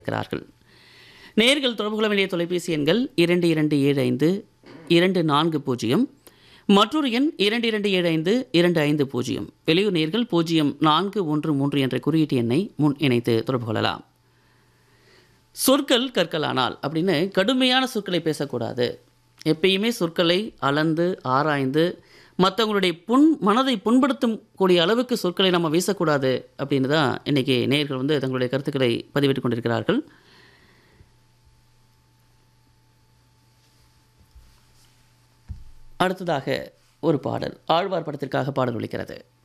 இருக்கிறார்கள் நேர்கள் தொடர்பு கொள்ள வேண்டிய தொலைபேசி எண்கள் இரண்டு இரண்டு ஏழு ஐந்து இரண்டு நான்கு பூஜ்ஜியம் மற்றொரு எண் இரண்டு இரண்டு ஏழு ஐந்து இரண்டு ஐந்து பூஜ்ஜியம் வெளியூர் நேர்கள் பூஜ்ஜியம் நான்கு ஒன்று மூன்று என்ற குறியீட்டு எண்ணை முன் இணைத்து தொடர்பு கொள்ளலாம் சொற்கள் கற்கலானால் அப்படின்னு கடுமையான சொற்களை பேசக்கூடாது எப்பயுமே சொற்களை அளந்து ஆராய்ந்து மற்றவங்களுடைய புண் மனதை புண்படுத்தும் கூடிய அளவுக்கு சொற்களை நம்ம வீசக்கூடாது அப்படின்னு தான் இன்றைக்கி நேயர்கள் வந்து தங்களுடைய கருத்துக்களை பதிவிட்டுக் கொண்டிருக்கிறார்கள் அடுத்ததாக ஒரு பாடல் ஆழ்வார் படத்திற்காக பாடல் ஒலிக்கிறது